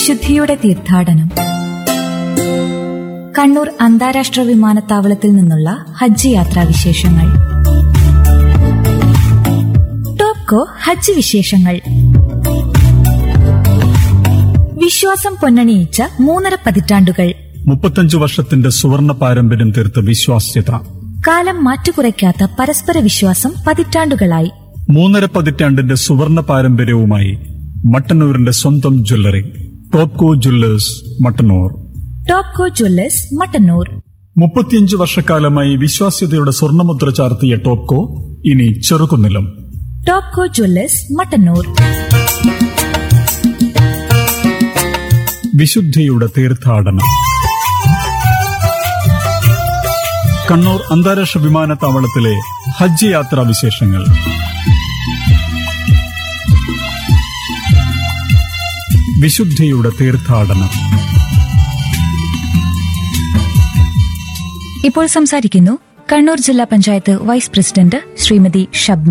വിശുദ്ധിയുടെ തീർത്ഥാടനം കണ്ണൂർ അന്താരാഷ്ട്ര വിമാനത്താവളത്തിൽ നിന്നുള്ള ഹജ്ജ് യാത്രാ വിശേഷങ്ങൾ ടോപ്കോ ഹജ്ജ് വിശേഷങ്ങൾ വിശ്വാസം പൊന്നണിയിച്ച മൂന്നര പതിറ്റാണ്ടുകൾ മുപ്പത്തഞ്ചു വർഷത്തിന്റെ സുവർണ പാരമ്പര്യം തീർത്ത വിശ്വാസ്യത കാലം മാറ്റുകുറയ്ക്കാത്ത പരസ്പര വിശ്വാസം പതിറ്റാണ്ടുകളായി മൂന്നര പതിറ്റാണ്ടിന്റെ സുവർണ പാരമ്പര്യവുമായി മട്ടന്നൂരിന്റെ സ്വന്തം jewellery Topco jewellers Mattannur Topco jewellers Mattannur മുപ്പത്തിയഞ്ചു വർഷക്കാലമായി വിശ്വാസ്യതയുടെ സ്വർണ്ണമുദ്ര ചാർത്തിയ ടോപ്കോ ഇനി ചെറുകുന്നിലും ടോപ്കോ ജ്വല്ലേഴ്സ് മട്ടന്നൂർ വിശുദ്ധിയുടെ തീർത്ഥാടനം കണ്ണൂർ അന്താരാഷ്ട്ര വിമാനത്താവളത്തിലെ ഹജ്ജ് യാത്രാ വിശേഷങ്ങൾ വിശുദ്ധിയുടെ തീർത്ഥാടനം ഇപ്പോൾ സംസാരിക്കുന്നു കണ്ണൂർ ജില്ലാ പഞ്ചായത്ത് വൈസ് പ്രസിഡന്റ് ശ്രീമതി ഷബ്ന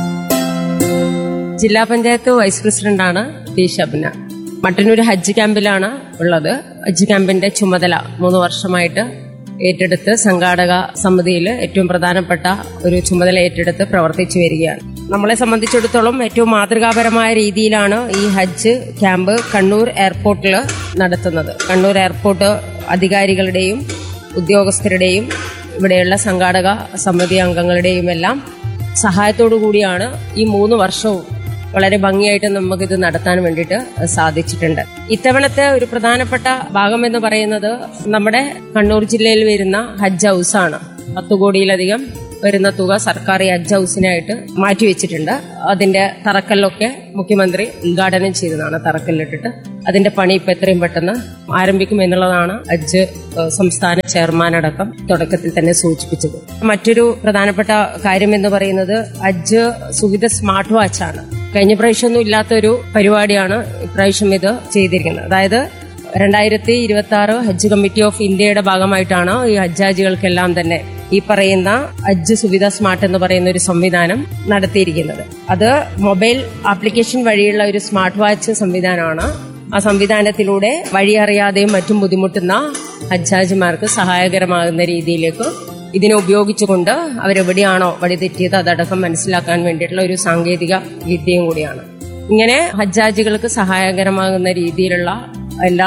ജില്ലാ പഞ്ചായത്ത് വൈസ് പ്രസിഡന്റാണ് ടി ഷബ്ന മട്ടന്നൂർ ഹജ്ജ് ക്യാമ്പിലാണ് ഉള്ളത് ഹജ്ജ് ക്യാമ്പിന്റെ ചുമതല മൂന്ന് വർഷമായിട്ട് ഏറ്റെടുത്ത് സംഘാടക സമിതിയിൽ ഏറ്റവും പ്രധാനപ്പെട്ട ഒരു ചുമതല ഏറ്റെടുത്ത് പ്രവർത്തിച്ചു വരികയാണ് നമ്മളെ സംബന്ധിച്ചിടത്തോളം ഏറ്റവും മാതൃകാപരമായ രീതിയിലാണ് ഈ ഹജ്ജ് ക്യാമ്പ് കണ്ണൂർ എയർപോർട്ടിൽ നടത്തുന്നത് കണ്ണൂർ എയർപോർട്ട് അധികാരികളുടെയും ഉദ്യോഗസ്ഥരുടെയും ഇവിടെയുള്ള സംഘാടക സമിതി അംഗങ്ങളുടെയും എല്ലാം സഹായത്തോടു കൂടിയാണ് ഈ മൂന്ന് വർഷവും വളരെ ഭംഗിയായിട്ട് നമുക്കിത് നടത്താൻ വേണ്ടിയിട്ട് സാധിച്ചിട്ടുണ്ട് ഇത്തവണത്തെ ഒരു പ്രധാനപ്പെട്ട ഭാഗം എന്ന് പറയുന്നത് നമ്മുടെ കണ്ണൂർ ജില്ലയിൽ വരുന്ന ഹജ്ജ് ഹൗസാണ് പത്ത് കോടിയിലധികം വരുന്ന തുക സർക്കാർ ഈ ഹജ്ജ് ഹൗസിനായിട്ട് മാറ്റിവെച്ചിട്ടുണ്ട് അതിന്റെ തറക്കല്ലൊക്കെ മുഖ്യമന്ത്രി ഉദ്ഘാടനം ചെയ്തതാണ് തറക്കല്ലിട്ടിട്ട് അതിന്റെ പണി ഇപ്പൊ എത്രയും പെട്ടെന്ന് ആരംഭിക്കും എന്നുള്ളതാണ് ഹജ്ജ് ഏഹ്, സംസ്ഥാന ചെയർമാൻ അടക്കം തുടക്കത്തിൽ തന്നെ സൂചിപ്പിച്ചത് മറ്റൊരു പ്രധാനപ്പെട്ട കാര്യം എന്ന് പറയുന്നത് ഹജ്ജ് സുവിധ സ്മാർട്ട് വാച്ചാണ് കഴിഞ്ഞ പ്രാവശ്യമൊന്നും ഇല്ലാത്തൊരു പരിപാടിയാണ് ഇപ്രാവശ്യം ഇത് ചെയ്തിരിക്കുന്നത് അതായത് രണ്ടായിരത്തി ഇരുപത്തി ആറ് ഹജ്ജ് കമ്മിറ്റി ഓഫ് ഇന്ത്യയുടെ ഭാഗമായിട്ടാണ് ഈ ഹജ്ജാജികൾക്കെല്ലാം തന്നെ ഈ പറയുന്ന ഹജ്ജ് സുവിധ സ്മാർട്ട് എന്ന് പറയുന്ന ഒരു സംവിധാനം നടത്തിയിരിക്കുന്നത് അത് മൊബൈൽ ആപ്ലിക്കേഷൻ വഴിയുള്ള ഒരു സ്മാർട്ട് വാച്ച് സംവിധാനമാണ് ആ സംവിധാനത്തിലൂടെ വഴിയറിയാതെയും മറ്റും ബുദ്ധിമുട്ടുന്ന ഹജ്ജാജിമാർക്ക് സഹായകരമാകുന്ന രീതിയിലേക്ക് ഇതിനെ ഉപയോഗിച്ചുകൊണ്ട് അവരെവിടെയാണോ വഴിതെറ്റിയത് അതടക്കം മനസ്സിലാക്കാൻ വേണ്ടിയിട്ടുള്ള ഒരു സാങ്കേതിക വിദ്യയും കൂടിയാണ് ഇങ്ങനെ ഹജ്ജാജികൾക്ക് സഹായകരമാകുന്ന രീതിയിലുള്ള എല്ലാ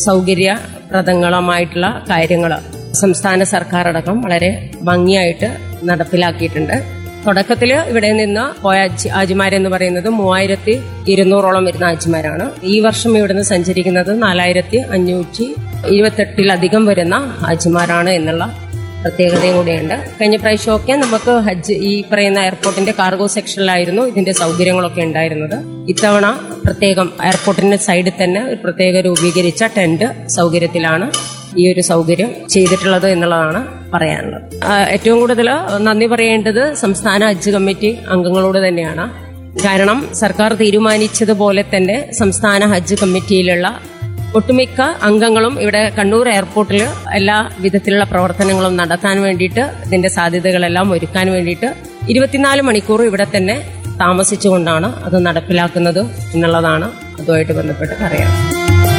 സൗകര്യപ്രദങ്ങളുമായിട്ടുള്ള കാര്യങ്ങൾ സംസ്ഥാന സർക്കാർ അടക്കം വളരെ ഭംഗിയായിട്ട് നടപ്പിലാക്കിയിട്ടുണ്ട് തുടക്കത്തിൽ ഇവിടെ നിന്ന് പോയ ഹജ്ജ് ഹാജിമാരെന്ന് പറയുന്നത് മൂവായിരത്തി ഇരുന്നൂറോളം വരുന്ന ഹാജിമാരാണ് ഈ വർഷം ഇവിടുന്ന് സഞ്ചരിക്കുന്നത് നാലായിരത്തി അഞ്ഞൂറ്റി ഇരുപത്തെട്ടിലധികം വരുന്ന ഹാജിമാരാണ് എന്നുള്ള പ്രത്യേകതയും കൂടിയുണ്ട് കഴിഞ്ഞ പ്രാവശ്യമൊക്കെ നമുക്ക് ഹജ്ജ് ഈ പറയുന്ന എയർപോർട്ടിന്റെ കാർഗോ സെക്ഷനിലായിരുന്നു ഇതിന്റെ സൗകര്യങ്ങളൊക്കെ ഉണ്ടായിരുന്നത് ഇത്തവണ പ്രത്യേകം എയർപോർട്ടിന്റെ സൈഡിൽ തന്നെ ഒരു പ്രത്യേക രൂപീകരിച്ച ടെന്റ് സൗകര്യത്തിലാണ് ഈ ഒരു സൗകര്യം ചെയ്തിട്ടുള്ളത് എന്നുള്ളതാണ് പറയാനുള്ളത് ആ, ഏറ്റവും കൂടുതൽ നന്ദി പറയേണ്ടത് സംസ്ഥാന ഹജ്ജ് കമ്മിറ്റി അംഗങ്ങളോട് തന്നെയാണ് കാരണം സർക്കാർ തീരുമാനിച്ചതുപോലെ തന്നെ സംസ്ഥാന ഹജ്ജ് കമ്മിറ്റിയിലുള്ള ഒട്ടുമിക്ക അംഗങ്ങളും ഇവിടെ കണ്ണൂർ എയർപോർട്ടിൽ എല്ലാ വിധത്തിലുള്ള പ്രവർത്തനങ്ങളും നടത്താൻ വേണ്ടിയിട്ട് ഇതിന്റെ സാധ്യതകളെല്ലാം ഒരുക്കാൻ വേണ്ടിയിട്ട് ഇരുപത്തിനാല് മണിക്കൂർ ഇവിടെ തന്നെ താമസിച്ചുകൊണ്ടാണ് അത് നടപ്പിലാക്കുന്നത് എന്നുള്ളതാണ് അതുമായിട്ട് ബന്ധപ്പെട്ട് പറയാം